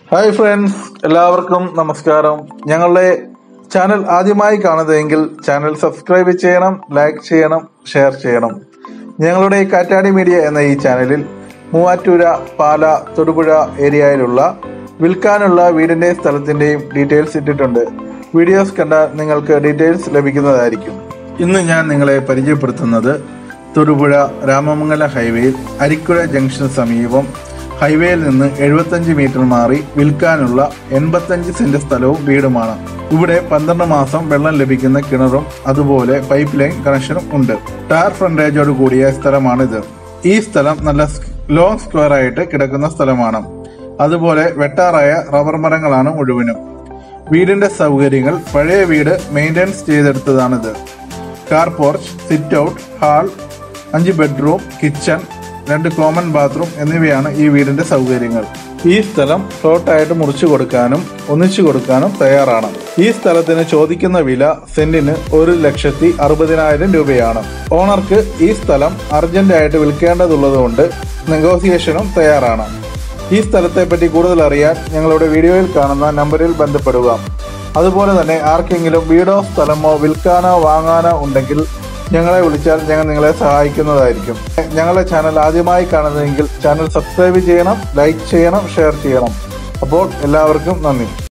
hi friends എല്ലാവർക്കും നമസ്കാരം ഞങ്ങളുടെ ചാനൽ ആദ്യമായി കാണുന്നതെങ്കിൽ ചാനൽ സബ്സ്ക്രൈബ് ചെയ്യണം ലൈക്ക് ചെയ്യണം ഷെയർ ചെയ്യണം ഞങ്ങളുടെ കാറ്റാടി മീഡിയ എന്ന ഈ ചാനലിൽ മൂവാറ്റുപുഴ പാല തൊടുപുഴ ഏരിയയിലുള്ള വിൽക്കാനുള്ള വീടിന്റെ സ്ഥലത്തിന്റെയും ഡീറ്റെയിൽസ് ഇട്ടിട്ടുണ്ട് വീഡിയോസ് കണ്ടാൽ നിങ്ങൾക്ക് ഡീറ്റെയിൽസ് ലഭിക്കുന്നതായിരിക്കും ഇന്ന് ഞാൻ നിങ്ങളെ പരിചയപ്പെടുത്തുന്നത് തൊടുപുഴ രാമമംഗലം ഹൈവേയിൽ അരിക്കുഴ ജംഗ്ഷന് സമീപം ഹൈവേയിൽ നിന്ന് എഴുപത്തഞ്ച് മീറ്റർ മാറി വിൽക്കാനുള്ള എൺപത്തഞ്ച് സെന്റ് സ്ഥലവും വീടുമാണ് ഇവിടെ പന്ത്രണ്ട് മാസം വെള്ളം ലഭിക്കുന്ന കിണറും അതുപോലെ പൈപ്പ് ലൈൻ കണക്ഷനും ഉണ്ട് ടാർ ഫ്രണ്ടേജോട് കൂടിയ സ്ഥലമാണിത് ഈ സ്ഥലം നല്ല ലോങ് സ്ക്വയർ ആയിട്ട് കിടക്കുന്ന സ്ഥലമാണ് അതുപോലെ വെട്ടാറായ റബ്ബർ മരങ്ങളാണ് മുഴുവനും വീടിന്റെ സൗകര്യങ്ങൾ പഴയ വീട് മെയിൻ്റെനൻസ് ചെയ്തെടുത്തതാണിത് car porch sit out hall അഞ്ച് ബെഡ്റൂം കിച്ചൺ രണ്ട് കോമൺ ബാത്റൂം എന്നിവയാണ് ഈ വീടിന്റെ സൗകര്യങ്ങൾ ഈ സ്ഥലം പ്ലോട്ടായിട്ട് മുറിച്ചു കൊടുക്കാനും ഒന്നിച്ചു കൊടുക്കാനും തയ്യാറാണ് ഈ സ്ഥലത്തിന് ചോദിക്കുന്ന വില സെന്റിന് ഒരു ലക്ഷത്തി അറുപതിനായിരം രൂപയാണ് ഓണർക്ക് ഈ സ്ഥലം അർജന്റ് ആയിട്ട് വിൽക്കേണ്ടതുള്ളതുകൊണ്ട് നെഗോസിയേഷനും തയ്യാറാണ് ഈ സ്ഥലത്തെ പറ്റി കൂടുതൽ അറിയാൻ ഞങ്ങളുടെ വീഡിയോയിൽ കാണുന്ന നമ്പറിൽ ബന്ധപ്പെടുക അതുപോലെ തന്നെ ആർക്കെങ്കിലും വീടോ സ്ഥലമോ വിൽക്കാനോ വാങ്ങാനോ ഉണ്ടെങ്കിൽ ഞങ്ങളെ വിളിച്ചാൽ ഞങ്ങൾ നിങ്ങളെ സഹായിക്കുന്നതായിരിക്കും ഞങ്ങളുടെ ചാനൽ ആദ്യമായി കാണുന്നതെങ്കിൽ ചാനൽ സബ്സ്ക്രൈബ് ചെയ്യണം ലൈക്ക് ചെയ്യണം ഷെയർ ചെയ്യണം അപ്പോൾ എല്ലാവർക്കും നന്ദി